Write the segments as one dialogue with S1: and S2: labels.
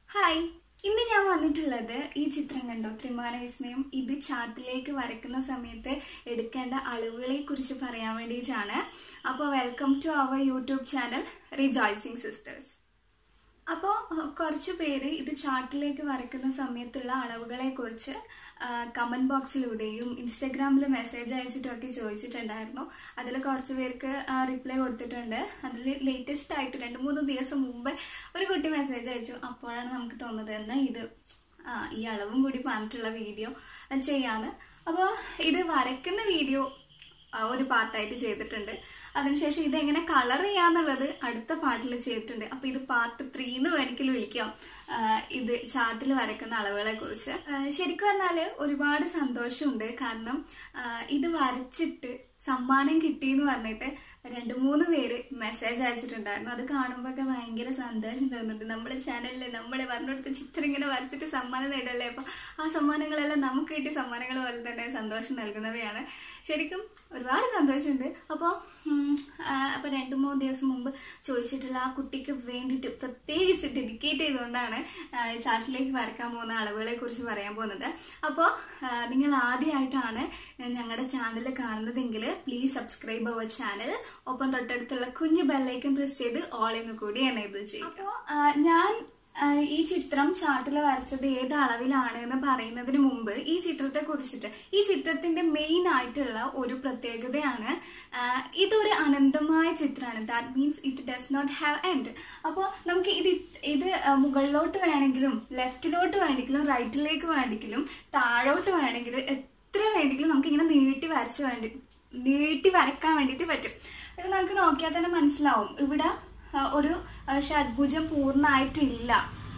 S1: Hi ഇന്ന് ഞാൻ വന്നിട്ടുള്ളത് ഈ ചിത്രം കണ്ടോ ത്രിമാന വിസ്മയം ഇത് ചാർട്ടിലേക്ക് വരയ്ക്കുന്ന സമയത്ത് എടുക്കേണ്ട അളവുകളെ കുറിച്ച് പറയാൻ വേണ്ടിയിട്ടാണ് അപ്പോൾ welcome to our YouTube channel rejoicing sisters അപ്പോൾ കുറച്ച് പേര് ഇത് ചാർട്ടിലേക്ക് വരയ്ക്കുന്ന സമയത്തുള്ള അളവുകളെ കുറിച്ച് കമൻറ്റ് ബോക്സിലൂടെയും ഇൻസ്റ്റഗ്രാമിൽ മെസ്സേജ് അയച്ചിട്ടൊക്കെ ചോദിച്ചിട്ടുണ്ടായിരുന്നു അതിൽ കുറച്ച് പേർക്ക് റിപ്ലൈ കൊടുത്തിട്ടുണ്ട് അതിൽ ലേറ്റസ്റ്റ് ആയിട്ട് രണ്ട് മൂന്ന് ദിവസം മുമ്പ് ഒരു കുട്ടി മെസ്സേജ് അയച്ചു അപ്പോഴാണ് നമുക്ക് തോന്നുന്നത് എന്നാൽ ഇത് ആ, ഈ അളവും കൂടി പറഞ്ഞിട്ടുള്ള വീഡിയോ ചെയ്യാന്ന് അപ്പോൾ ഇത് വരയ്ക്കുന്ന വീഡിയോ ആ, ഒരു പാർട്ടായിട്ട് ചെയ്തിട്ടുണ്ട് അതിനുശേഷം ഇതെങ്ങനെ കളർ ചെയ്യാന്നുള്ളത് അടുത്ത പാർട്ടിൽ ചെയ്തിട്ടുണ്ട് അപ്പൊ ഇത് പാർട്ട് ത്രീ എന്ന് വേണമെങ്കിൽ വിളിക്കാം ആ, ഇത് ചാർട്ടിൽ വരയ്ക്കുന്ന അളവുകളെ കുറിച്ച് ശരിക്കും പറഞ്ഞാല് ഒരുപാട് സന്തോഷമുണ്ട് കാരണം ആ, ഇത് വരച്ചിട്ട് സമ്മാനം കിട്ടി എന്ന് പറഞ്ഞിട്ട് രണ്ട് മൂന്ന് പേര് മെസ്സേജ് അയച്ചിട്ടുണ്ടായിരുന്നു അത് കാണുമ്പോഴൊക്കെ ഭയങ്കര സന്തോഷം തോന്നുന്നുണ്ട് നമ്മുടെ ചാനലിൽ നമ്മൾ പറഞ്ഞെടുത്ത ചിത്രം ഇങ്ങനെ വരച്ചിട്ട് സമ്മാനം നേടല്ലേ അപ്പോൾ ആ സമ്മാനങ്ങളെല്ലാം നമുക്ക് കിട്ടിയ സമ്മാനങ്ങൾ പോലെ തന്നെ സന്തോഷം നൽകുന്നവയാണ് ശരിക്കും ഒരുപാട് സന്തോഷമുണ്ട് അപ്പോൾ അപ്പോൾ രണ്ട് മൂന്ന് ദിവസം മുമ്പ് ചോദിച്ചിട്ടുള്ള ആ കുട്ടിക്ക് വേണ്ടിയിട്ട് പ്രത്യേകിച്ച് ഡെഡിക്കേറ്റ് ചെയ്തുകൊണ്ടാണ് ആ, ഈ ചാർട്ടിലേക്ക് വരയ്ക്കാൻ പോകുന്ന അളവുകളെ കുറിച്ച് പറയാൻ പോകുന്നത് അപ്പോൾ നിങ്ങൾ ആദ്യമായിട്ടാണ് ഞങ്ങളുടെ ചാനൽ കാണുന്നതെങ്കിൽ പ്ലീസ് സബ്സ്ക്രൈബ് അവർ ചാനൽ ഒപ്പം തൊട്ടടുത്തുള്ള കുഞ്ഞു ബെല്ലൈക്കൻ പ്രസ് ചെയ്ത് ഓൾ എന്ന് കൂടി എനേബിൾ ചെയ്യും അപ്പോൾ ഞാൻ ആ, ഈ ചിത്രം ചാർട്ടിൽ വരച്ചത് ഏത് അളവിലാണ് എന്ന് പറയുന്നതിന് മുമ്പ് ഈ ചിത്രത്തെ കുറിച്ചിട്ട് ഈ ചിത്രത്തിന്റെ മെയിൻ ആയിട്ടുള്ള ഒരു പ്രത്യേകതയാണ് ആ, ഇതൊരു അനന്തമായ ചിത്രമാണ് that means it does not have end അപ്പോൾ നമുക്ക് ഇത് ഇത് ആ, മുകളിലോട്ട് വേണമെങ്കിലും ലെഫ്റ്റിലോട്ട് വേണമെങ്കിലും റൈറ്റിലേക്ക് വേണമെങ്കിലും താഴോട്ട് വേണമെങ്കിലും എത്ര വേണമെങ്കിലും നമുക്ക് ഇങ്ങനെ നീട്ടി വരച്ച് വേണ്ടി നീട്ടി വരക്കാൻ വേണ്ടിയിട്ട് പറ്റും ഇത് നമുക്ക് നോക്കിയാൽ തന്നെ മനസ്സിലാവും ഇവിടെ ആ, ഒരു ആ, ഷഡ്ഭുജം പൂർണ്ണമായിട്ടില്ല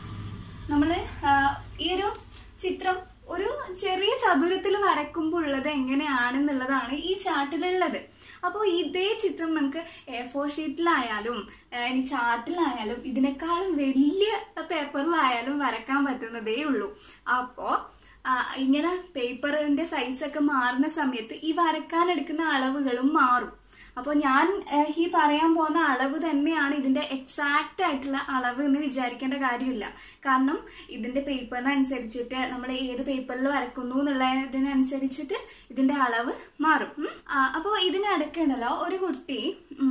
S1: നമ്മൾ ഈ ഒരു ചിത്രം ഒരു ചെറിയ ചതുരത്തിൽ വരക്കുമ്പോൾ ഉള്ളത് എങ്ങനെയാണെന്നുള്ളതാണ് ഈ ചാർട്ടിലുള്ളത് അപ്പോൾ ഇതേ ചിത്രം നമുക്ക് എ ഫോർ ഷീറ്റിലായാലും ആ, ഇനി ചാർട്ടിലായാലും ഇതിനേക്കാളും വലിയ പേപ്പറിലായാലും വരക്കാൻ പറ്റുന്നതേ ഉള്ളൂ അപ്പോൾ ആ, ഇങ്ങനെ പേപ്പറിന്റെ സൈസൊക്കെ മാറുന്ന സമയത്ത് ഈ വരക്കാൻ എടുക്കുന്ന അളവുകളും മാറും അപ്പോൾ ഞാൻ ഏഹ്, ഈ പറയാൻ പോകുന്ന അളവ് തന്നെയാണ് ഇതിന്റെ എക്സാക്റ്റ് ആയിട്ടുള്ള അളവ് എന്ന് വിചാരിക്കേണ്ട കാര്യമില്ല കാരണം ഇതിന്റെ പേപ്പറിനനുസരിച്ചിട്ട് നമ്മൾ ഏത് പേപ്പറിൽ വരക്കുന്നു എന്നുള്ളതിനനുസരിച്ചിട്ട് ഇതിന്റെ അളവ് മാറും ഉം. ആ, അപ്പോൾ ഇതിനിടയ്ക്കുണ്ടല്ലോ ഒരു കുട്ടി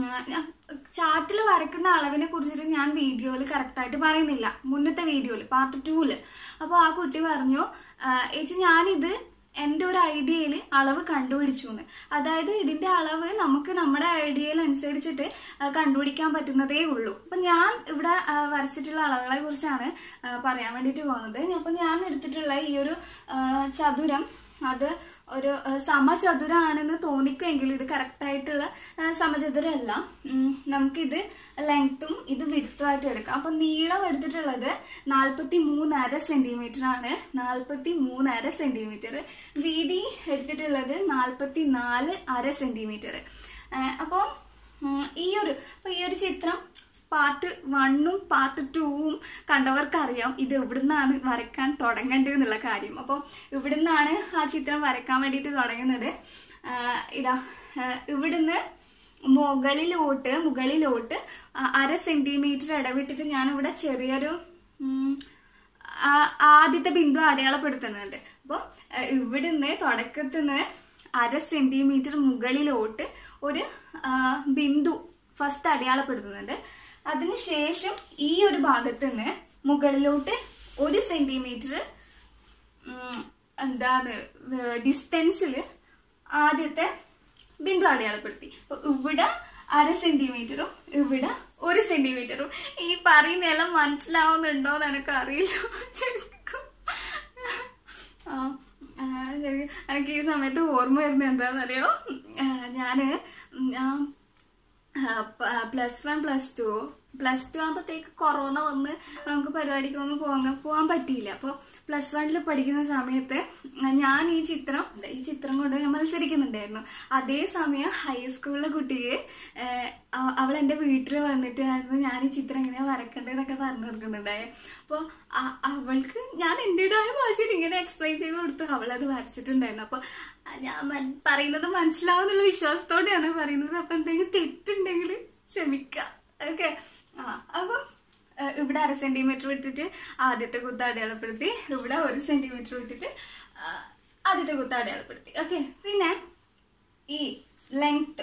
S1: ചാർട്ടിൽ വരക്കുന്ന അളവിനെ കുറിച്ചിട്ട് ഞാൻ വീഡിയോയിൽ കറക്റ്റായിട്ട് പറയുന്നില്ല മുന്നത്തെ വീഡിയോയിൽ പാർട്ട് ടൂല് അപ്പോൾ ആ കുട്ടി പറഞ്ഞു "ആ, ഏച്ചി ഞാനിത് എൻ്റെ ഒരു ഐഡിയയിൽ അളവ് കണ്ടുപിടിച്ചു എന്ന് അതായത് ഇതിന്റെ അളവ് നമുക്ക് നമ്മുടെ ഐഡിയയിൽ അനുസരിച്ചിട്ട് ആ, കണ്ടുപിടിക്കാൻ പറ്റുന്നതേ ഉള്ളൂ അപ്പം ഞാൻ ഇവിടെ ആ, വരച്ചിട്ടുള്ള അളവുകളെ കുറിച്ചാണ് ആ, പറയാൻ വേണ്ടിയിട്ട് പോകുന്നത് അപ്പം ഞാൻ എടുത്തിട്ടുള്ള ഈ ഒരു ആ, ചതുരം അത് ഒരു ആ, സമചതുരമാണെന്ന് തോന്നിക്കുമെങ്കിൽ ഇത് കറക്റ്റായിട്ടുള്ള സമചതുരമല്ല ഉം, നമുക്കിത് ലെങ്ത്തും ഇത് വിടുത്തുമായിട്ട് എടുക്കാം അപ്പം നീളം എടുത്തിട്ടുള്ളത് നാൽപ്പത്തി മൂന്നര സെന്റിമീറ്റർ ആണ് നാൽപ്പത്തി മൂന്നര സെന്റിമീറ്റർ വീതി എടുത്തിട്ടുള്ളത് നാൽപ്പത്തി നാല് അര സെന്റിമീറ്റർ അപ്പോൾ ഈ ഒരു അപ്പോൾ ഈ ഒരു ചിത്രം പാർട്ട് വണ്ണും പാർട്ട് ടൂവും കണ്ടവർക്കറിയാം ഇത് എവിടുന്നാണ് വരക്കാൻ തുടങ്ങേണ്ടത് എന്നുള്ള കാര്യം അപ്പോൾ ഇവിടുന്നാണ് ആ ചിത്രം വരക്കാൻ വേണ്ടിയിട്ട് തുടങ്ങുന്നത് ആ, ഇതാ ആ, ഇവിടുന്ന് മുകളിലോട്ട് മുകളിലോട്ട് ആ, അര സെന്റിമീറ്റർ ഇടവിട്ടിട്ട് ഞാനിവിടെ ചെറിയൊരു ഉം, ആ- ആദ്യത്തെ ബിന്ദു അടയാളപ്പെടുത്തുന്നുണ്ട് അപ്പോൾ ഇവിടുന്ന് തുടക്കത്തിൽ നിന്ന് അര സെന്റിമീറ്റർ മുകളിലോട്ട് ഒരു ആ, ബിന്ദു ഫസ്റ്റ് അടയാളപ്പെടുത്തുന്നുണ്ട് അതിനുശേഷം ഈ ഒരു ഭാഗത്ത് നിന്ന് മുകളിലോട്ട് ഒരു സെന്റിമീറ്റർ എന്താണ് ഡിസ്റ്റൻസിൽ ആദ്യത്തെ ബിന്ദു അടയാളപ്പെടുത്തി അപ്പൊ ഇവിടെ അര സെന്റിമീറ്ററും ഇവിടെ ഒരു സെന്റിമീറ്ററും ഈ പറയുന്നതെല്ലാം മനസ്സിലാവുന്നുണ്ടോ എന്ന് എനിക്ക് അറിയില്ല ശരിക്കും ആ, ആ, ശരി. എനിക്ക് ഈ സമയത്ത് ഓർമ്മ വരുന്നത് എന്താണെന്നറിയോ ആ, ഞാന് ഞാൻ plus one plus two plus two ആകുമ്പോഴത്തേക്ക് കൊറോണ വന്ന് നമുക്ക് പരിപാടിക്കൊന്നും പോകാൻ പോകാൻ പറ്റിയില്ല അപ്പോൾ പ്ലസ് വണ്ണിൽ പഠിക്കുന്ന സമയത്ത് ഞാൻ ഈ ചിത്രം ഈ ചിത്രം കൊണ്ട് ഞാൻ മത്സരിക്കുന്നുണ്ടായിരുന്നു അതേ സമയം ഹൈസ്കൂളിലെ കുട്ടിക്ക് ഏഹ്, അവ- അവൾ എൻ്റെ വീട്ടിൽ വന്നിട്ടായിരുന്നു ഞാൻ ഈ ചിത്രം എങ്ങനെയാ വരക്കേണ്ടതെന്നൊക്കെ പറഞ്ഞു കൊടുക്കുന്നുണ്ടായേ അപ്പോൾ അവൾക്ക് ഞാൻ എൻ്റെതായ ഭാഷയിൽ ഇങ്ങനെ എക്സ്പ്ലെയിൻ ചെയ്ത് കൊടുത്തു അവളത് വരച്ചിട്ടുണ്ടായിരുന്നു അപ്പോൾ ഞാൻ മൻ- പറയുന്നത് മനസ്സിലാവുന്നുള്ള വിശ്വാസത്തോടെയാണ് പറയുന്നത് അപ്പം എന്തെങ്കിലും തെറ്റുണ്ടെങ്കിൽ ക്ഷമിക്കാം ഓക്കെ ആ അപ്പം ഏഹ്, ഇവിടെ അര സെന്റിമീറ്റർ വിട്ടിട്ട് ആദ്യത്തെ കുത്ത് അടയാളപ്പെടുത്തി ഇവിടെ ഒരു സെന്റിമീറ്റർ വിട്ടിട്ട് ആ, ആദ്യത്തെ കുത്ത് അടയാളപ്പെടുത്തി ഓക്കെ പിന്നെ ഈ ലെങ്ത്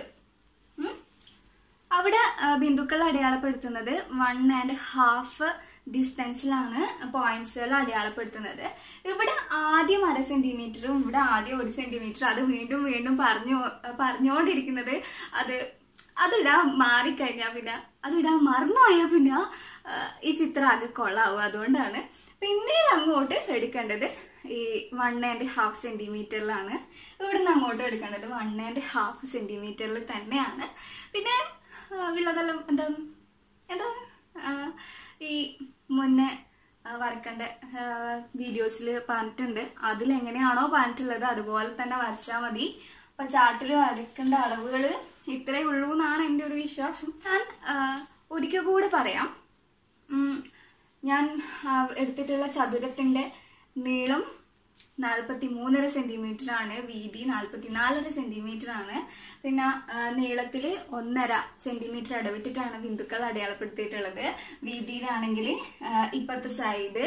S1: അവിടെ ആ, ബിന്ദുക്കൾ അടയാളപ്പെടുത്തുന്നത് വൺ ആൻഡ് ഹാഫ് ഡിസ്റ്റൻസിലാണ് പോയിന്റ്സുകൾ അടയാളപ്പെടുത്തുന്നത് ഇവിടെ ആദ്യം അര സെന്റിമീറ്ററും ഇവിടെ ആദ്യം ഒരു സെന്റിമീറ്ററും അത് വീണ്ടും വീണ്ടും പറഞ്ഞു പറഞ്ഞുകൊണ്ടിരിക്കുന്നത് അത് അതിടാൻ മാറിക്കഴിഞ്ഞാൽ പിന്നെ അതിടാൻ മറന്നുപോയാൽ പിന്നെ ആ, ഈ ചിത്രം ആകെ കൊള്ളാവും അതുകൊണ്ടാണ് പിന്നീട് അങ്ങോട്ട് എടുക്കേണ്ടത് ഈ വൺ ആൻഡ് ഹാഫ് സെന്റിമീറ്ററിലാണ് ഇവിടെ നിന്ന് അങ്ങോട്ട് എടുക്കേണ്ടത് വൺ ആൻഡ് ഹാഫ് സെന്റിമീറ്ററിൽ തന്നെയാണ് പിന്നെ ആ, ഉള്ളതെല്ലാം എന്താണ് എന്താണ് ആ, ഈ മുന്നേ ആ, വരക്കേണ്ട വീഡിയോസിൽ പറഞ്ഞിട്ടുണ്ട് അതിലെങ്ങനെയാണോ പറഞ്ഞിട്ടുള്ളത് അതുപോലെ തന്നെ വരച്ചാൽ മതി അപ്പൊ ചാർട്ടിൽ വരക്കേണ്ട അളവുകൾ ഇത്രേ ഉള്ളൂ എന്നാണ് എൻ്റെ ഒരു വിശ്വാസം ഞാൻ ആ, ഒരിക്കൽ കൂടെ പറയാം ഉം, ഞാൻ ആ, എടുത്തിട്ടുള്ള ചതുരത്തിന്റെ നീളം നാൽപ്പത്തി മൂന്നര സെന്റിമീറ്റർ ആണ് വീതി നാൽപ്പത്തി നാലര സെന്റിമീറ്റർ ആണ് പിന്നെ നീളത്തിൽ ഒന്നര സെന്റിമീറ്റർ ഇടവിട്ടിട്ടാണ് ബിന്ദുക്കൾ അടയാളപ്പെടുത്തിയിട്ടുള്ളത് വീതിയിലാണെങ്കിൽ ഇപ്പുറത്തെ സൈഡ്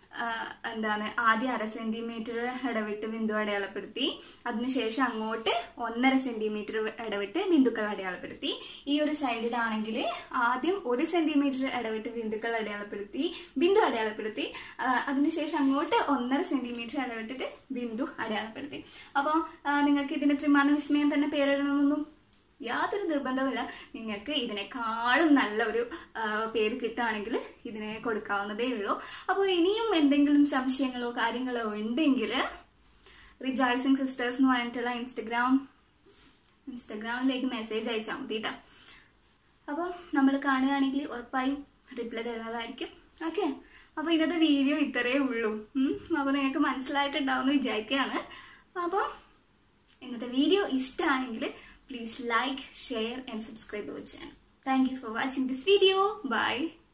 S1: എന്താണ് ആദ്യം അര സെന്റിമീറ്റർ ഇടവിട്ട് ബിന്ദു അടയാളപ്പെടുത്തി അതിനുശേഷം അങ്ങോട്ട് ഒന്നര സെന്റിമീറ്റർ ഇടവിട്ട് ബിന്ദുക്കൾ അടയാളപ്പെടുത്തി ഈ ഒരു സൈഡിലാണെങ്കിൽ ആദ്യം ഒരു സെന്റിമീറ്റർ ഇടവിട്ട് ബിന്ദുക്കൾ അടയാളപ്പെടുത്തി ബിന്ദു അടയാളപ്പെടുത്തി ആ, അതിനുശേഷം അങ്ങോട്ട് ഒന്നര സെന്റിമീറ്റർ ഇടവിട്ടിട്ട് ബിന്ദു അടയാളപ്പെടുത്തി അപ്പോൾ നിങ്ങൾക്ക് ഇതിന് ത്രിമാന വിസ്മയം തന്നെ പേരിടണമെന്നൊന്നും യാതൊരു നിർബന്ധവുമില്ല നിങ്ങൾക്ക് ഇതിനേക്കാളും നല്ല ഒരു ആ, പേര് കിട്ടുകയാണെങ്കിൽ ഇതിനെ കൊടുക്കാവുന്നതേ ഉള്ളൂ അപ്പോൾ ഇനിയും എന്തെങ്കിലും സംശയങ്ങളോ കാര്യങ്ങളോ ഉണ്ടെങ്കിൽ റിജോയ്സിങ് സിസ്റ്റേഴ്സ് എന്ന് പറഞ്ഞിട്ടുള്ള ഇൻസ്റ്റഗ്രാം ഇൻസ്റ്റഗ്രാമിലേക്ക് മെസ്സേജ് അയച്ചാൽ മതി കേട്ടോ അപ്പോൾ നമ്മൾ കാണുകയാണെങ്കിൽ ഉറപ്പായും റിപ്ലൈ തരുന്നതായിരിക്കും ഓക്കെ അപ്പോൾ ഇന്നത്തെ വീഡിയോ ഇത്രയേ ഉള്ളൂ അപ്പോൾ നിങ്ങൾക്ക് മനസ്സിലായിട്ടുണ്ടാവും എന്ന് വിചാരിക്കുകയാണ് അപ്പോൾ ഇന്നത്തെ വീഡിയോ ഇഷ്ടമാണെങ്കിൽ please like share and subscribe our channel thank you for watching this video by